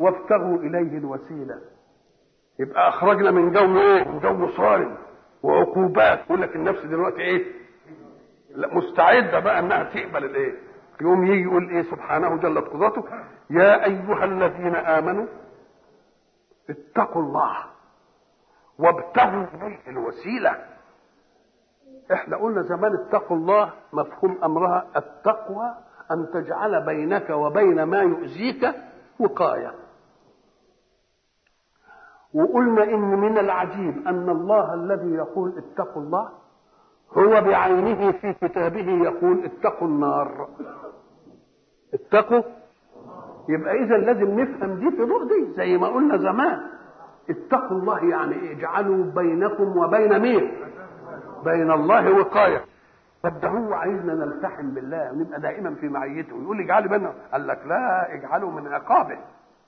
وابتغوا اليه الوسيله يبقى اخرجنا من جو ايه من جو صارم وعقوبات يقول لك النفس دلوقتي ايه لا مستعده بقى انها تقبل الايه يوم يجي يقول ايه سبحانه جلت قدرته يا ايها الذين امنوا اتقوا الله وابتغوا اليه الوسيله احنا قلنا زمان اتقوا الله مفهوم امرها التقوى ان تجعل بينك وبين ما يؤذيك وقايه وقلنا ان من العجيب ان الله الذي يقول اتقوا الله هو بعينه في كتابه يقول اتقوا النار اتقوا يبقى اذا لازم نفهم دي في ضوء دي زي ما قلنا زمان اتقوا الله يعني ايه اجعلوا بينكم وبين مين بين الله وقايه طب ده هو عايزنا نلتحم بالله ونبقى دائما في معيته يقول لي اجعلوا بيننا قال لك لا اجعلوا من عقابه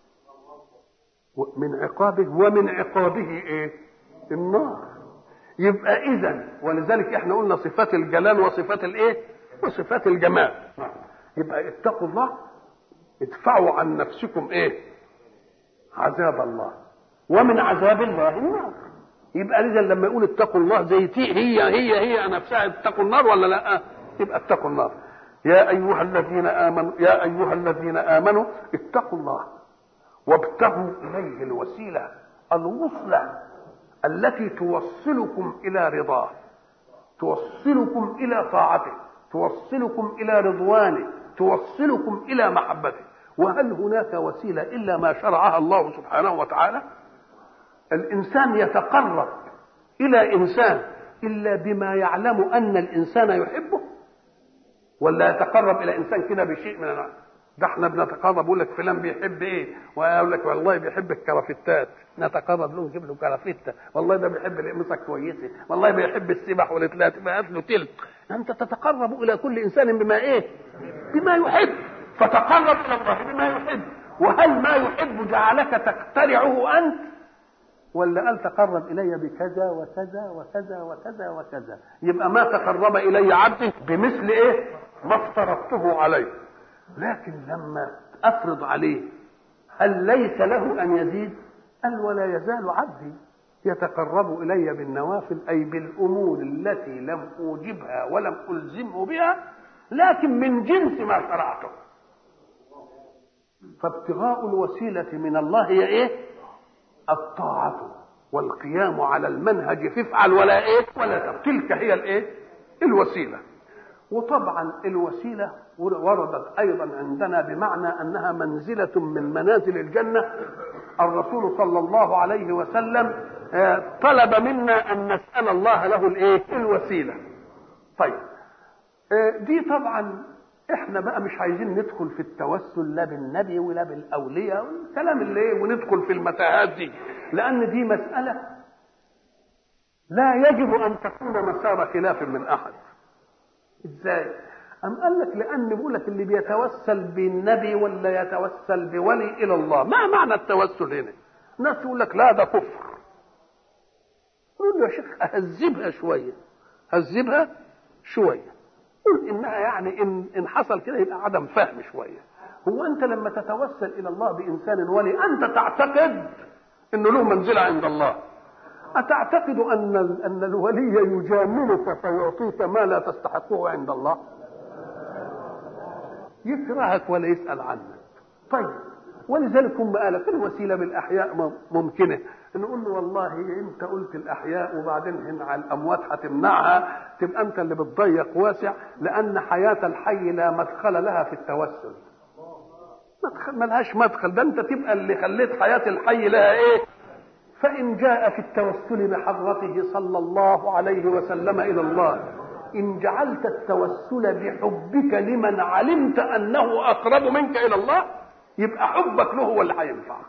من عقابه ومن عقابه ايه النار يبقى اذا ولذلك احنا قلنا صفات الجلال وصفات الايه وصفات الجمال يبقى اتقوا الله ادفعوا عن نفسكم ايه عذاب الله ومن عذاب الله النار يبقى اذا لما يقول اتقوا الله زي تي هي هي هي نفسها اتقوا النار ولا لا يبقى اتقوا النار يا ايها الذين امنوا يا ايها الذين امنوا اتقوا الله وابتغوا اليه الوسيله الوصله التي توصلكم الى رضاه توصلكم الى طاعته توصلكم الى رضوانه توصلكم الى محبته وهل هناك وسيله الا ما شرعها الله سبحانه وتعالى الانسان يتقرب الى انسان الا بما يعلم ان الانسان يحبه ولا يتقرب الى انسان كده بشيء من العلم ده احنا بنتقرب يقول لك فلان بيحب ايه ويقول لك والله بيحب الكرافتات نتقرب له نجيب له كرافته والله ده بيحب القميصه كويسه والله بيحب السبح والتلات تبقى له تلت انت تتقرب الى كل انسان بما ايه بما يحب فتقرب الى الله بما يحب وهل ما يحب جعلك تقترعه انت ولا قال تقرب الي بكذا وكذا وكذا وكذا وكذا يبقى ما تقرب الي عبدي بمثل ايه ما افترضته عليه لكن لما افرض عليه هل ليس له ان يزيد قال ولا يزال عبدي يتقرب الي بالنوافل اي بالامور التي لم اوجبها ولم الزمه بها لكن من جنس ما شرعته فابتغاء الوسيله من الله هي ايه الطاعه والقيام على المنهج فافعل ولا ايه ولا تفعل تلك هي الايه الوسيله وطبعا الوسيله وردت ايضا عندنا بمعنى انها منزله من منازل الجنه الرسول صلى الله عليه وسلم طلب منا ان نسال الله له الايه الوسيله طيب دي طبعا احنا بقى مش عايزين ندخل في التوسل لا بالنبي ولا بالاولياء والكلام اللي ايه وندخل في المتاهات دي لان دي مساله لا يجب ان تكون مسار خلاف من احد ازاي أم قال لك لأن بيقول لك اللي بيتوسل بالنبي ولا يتوسل بولي إلى الله، ما معنى التوسل هنا؟ ناس يقول لك لا ده كفر. يقول له يا شيخ أهذبها شوية. هذبها شوية. قل إنها يعني إن إن حصل كده يبقى عدم فهم شوية. هو أنت لما تتوسل إلى الله بإنسان ولي أنت تعتقد إنه له منزلة عند الله. أتعتقد أن أن الولي يجاملك فيعطيك ما لا تستحقه عند الله؟ يكرهك ولا يسأل عنك طيب ولذلك هم قالت الوسيله بالاحياء ممكنه نقول له والله انت قلت الاحياء وبعدين هنا على الاموات هتمنعها تبقى انت اللي بتضيق واسع لان حياه الحي لا مدخل لها في التوسل مدخل ملهاش مدخل ده انت تبقى اللي خليت حياه الحي لها ايه فان جاء في التوسل بحضرته صلى الله عليه وسلم الى الله إن جعلت التوسل بحبك لمن علمت أنه أقرب منك إلى الله يبقى حبك له هو اللي هينفعك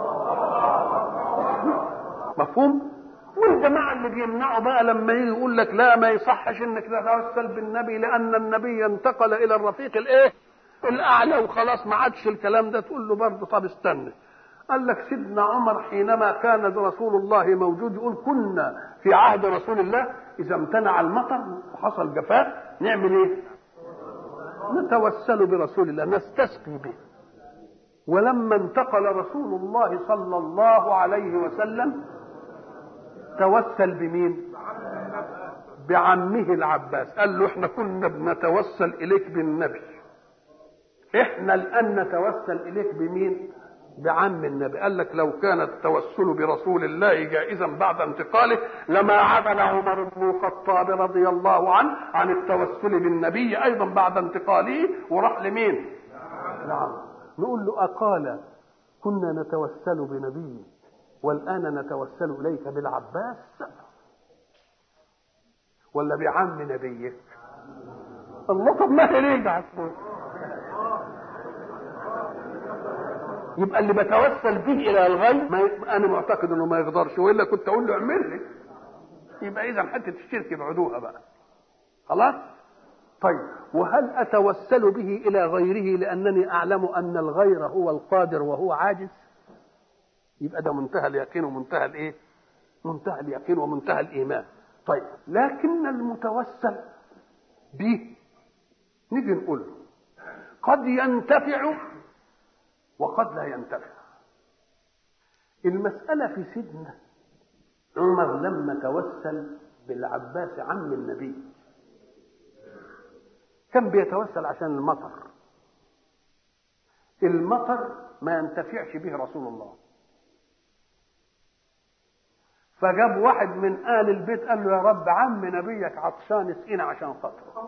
مفهوم؟ والجماعة اللي بيمنعوا بقى لما يجي يقول لك لا ما يصحش انك تتوسل بالنبي لأن النبي انتقل إلى الرفيق الإيه؟ الأعلى وخلاص ما عادش الكلام ده تقول له برضه طب استنى قال لك سيدنا عمر حينما كان رسول الله موجود يقول كنا في عهد رسول الله اذا امتنع المطر وحصل جفاف نعمل ايه؟ نتوسل برسول الله نستسقي به ولما انتقل رسول الله صلى الله عليه وسلم توسل بمين بعمه العباس قال له احنا كنا بنتوسل اليك بالنبي احنا الان نتوسل اليك بمين بعم النبي قال لك لو كان التوسل برسول الله جائزا بعد انتقاله لما عدل عمر بن الخطاب رضي الله عنه عن التوسل بالنبي ايضا بعد انتقاله وراح لمين نعم نقول له اقال كنا نتوسل بنبي والان نتوسل اليك بالعباس ولا بعم نبيك الله طب ما يرجع يبقى اللي بتوسل به الى الغير ما ي... انا معتقد انه ما يقدرش والا كنت اقول له اعمل لي يبقى اذا حته الشرك ابعدوها بقى خلاص طيب وهل اتوسل به الى غيره لانني اعلم ان الغير هو القادر وهو عاجز يبقى ده منتهى اليقين ومنتهى الايه منتهى اليقين ومنتهى الايمان طيب لكن المتوسل به نيجي نقول له قد ينتفع وقد لا ينتفع المسألة في سيدنا عمر لما توسل بالعباس عم النبي كان بيتوسل عشان المطر المطر ما ينتفعش به رسول الله فجاب واحد من آل البيت قال له يا رب عم نبيك عطشان اسقينا عشان خاطره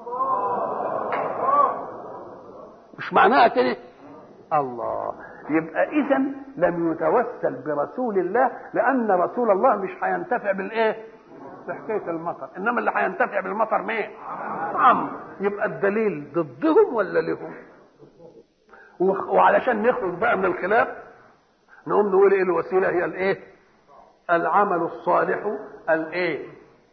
مش معناها كده الله يبقى اذا لم يتوسل برسول الله لان رسول الله مش هينتفع بالايه بحكايه المطر انما اللي هينتفع بالمطر مين عم يبقى الدليل ضدهم ولا لهم وعلشان نخرج بقى من الخلاف نقوم نقول ايه الوسيله هي الايه العمل الصالح الايه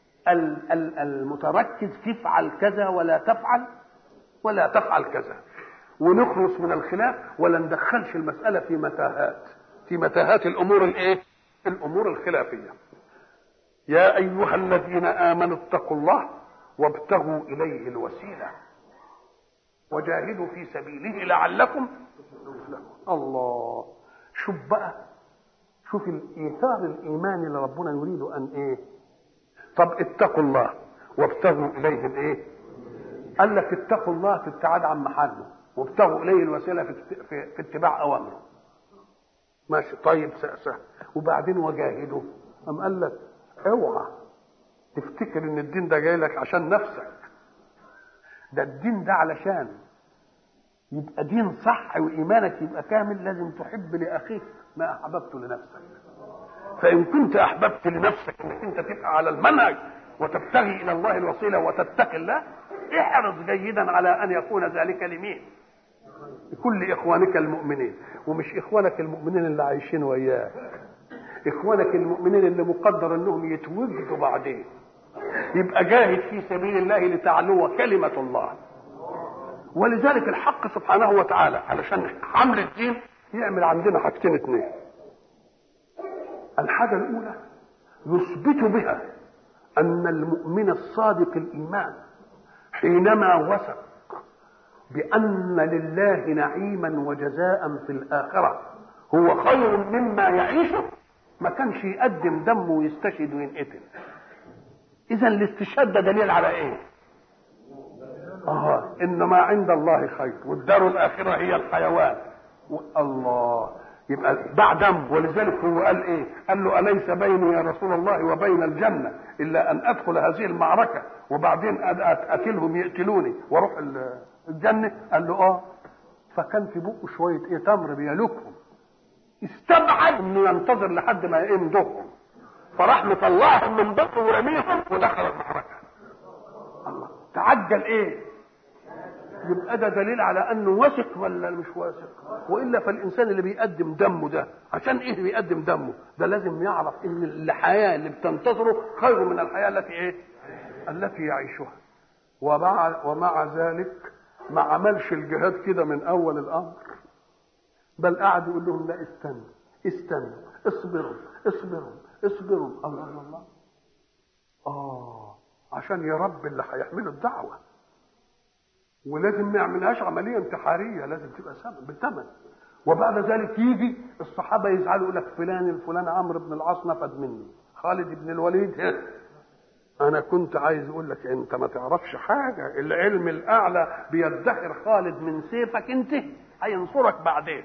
المتركز تفعل كذا ولا تفعل ولا تفعل كذا ونخلص من الخلاف ولا ندخلش المسألة في متاهات في متاهات الأمور الإيه؟ الأمور الخلافية يا أيها الذين آمنوا اتقوا الله وابتغوا إليه الوسيلة وجاهدوا في سبيله لعلكم الله شوف بقى شوف الإيثار الإيماني اللي ربنا يريد أن إيه طب اتقوا الله وابتغوا إليه الإيه قال لك اتقوا الله في ابتعاد عن محله وابتغوا اليه الوسيله في, في, في اتباع اوامره ماشي طيب سأسه وبعدين وجاهدوا أم قال لك اوعى تفتكر ان الدين ده جاي لك عشان نفسك ده الدين ده علشان يبقى دين صح وايمانك يبقى كامل لازم تحب لاخيك ما احببته لنفسك فان كنت احببت لنفسك انك انت تبقى على المنهج وتبتغي الى الله الوسيله وتتقي الله احرص جيدا على ان يكون ذلك لمين لكل اخوانك المؤمنين ومش اخوانك المؤمنين اللي عايشين وياك اخوانك المؤمنين اللي مقدر انهم يتوجدوا بعدين يبقى جاهد في سبيل الله لتعلو كلمة الله ولذلك الحق سبحانه وتعالى علشان حمل الدين يعمل عندنا حاجتين اثنين الحاجة الأولى يثبت بها أن المؤمن الصادق الإيمان حينما وثق بأن لله نعيما وجزاء في الآخرة هو خير مما يعيشه ما كانش يقدم دمه ويستشهد وينقتل إذا الاستشهاد ده دليل على إيه؟ آه إن ما عند الله خير والدار الآخرة هي الحيوان الله يبقى باع دم ولذلك هو قال ايه؟ قال له اليس بيني يا رسول الله وبين الجنه الا ان ادخل هذه المعركه وبعدين اقتلهم يقتلوني واروح الجنه؟ قال له اه فكان في بقه شويه ايه تمر بيلوكهم استبعد انه ينتظر لحد ما يمضغهم فراح مطلعهم من بقه ورميهم ودخل المعركه الله تعجل ايه؟ يبقى ده دليل على انه واثق ولا مش واثق والا فالانسان اللي بيقدم دمه ده عشان ايه بيقدم دمه ده لازم يعرف ان الحياه اللي بتنتظره خير من الحياه التي ايه التي يعيشها ومع ومع ذلك ما عملش الجهاد كده من اول الامر بل قعد يقول لهم لا استنوا استنوا اصبروا اصبروا اصبروا الله الله الله اه عشان يا رب اللي هيحملوا الدعوه ولازم ما يعملهاش عمليه انتحاريه لازم تبقى ثمن بثمن وبعد ذلك يجي الصحابه يزعلوا يقول لك فلان الفلان عمرو بن العاص نفد مني خالد بن الوليد ها. انا كنت عايز اقول لك انت ما تعرفش حاجه العلم الاعلى بيدخر خالد من سيفك انت هينصرك بعدين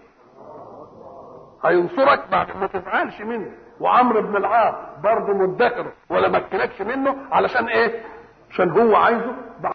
هينصرك بعد ما تزعلش منه وعمرو بن العاص برضه مدخر ولا مكنكش منه علشان ايه عشان هو عايزه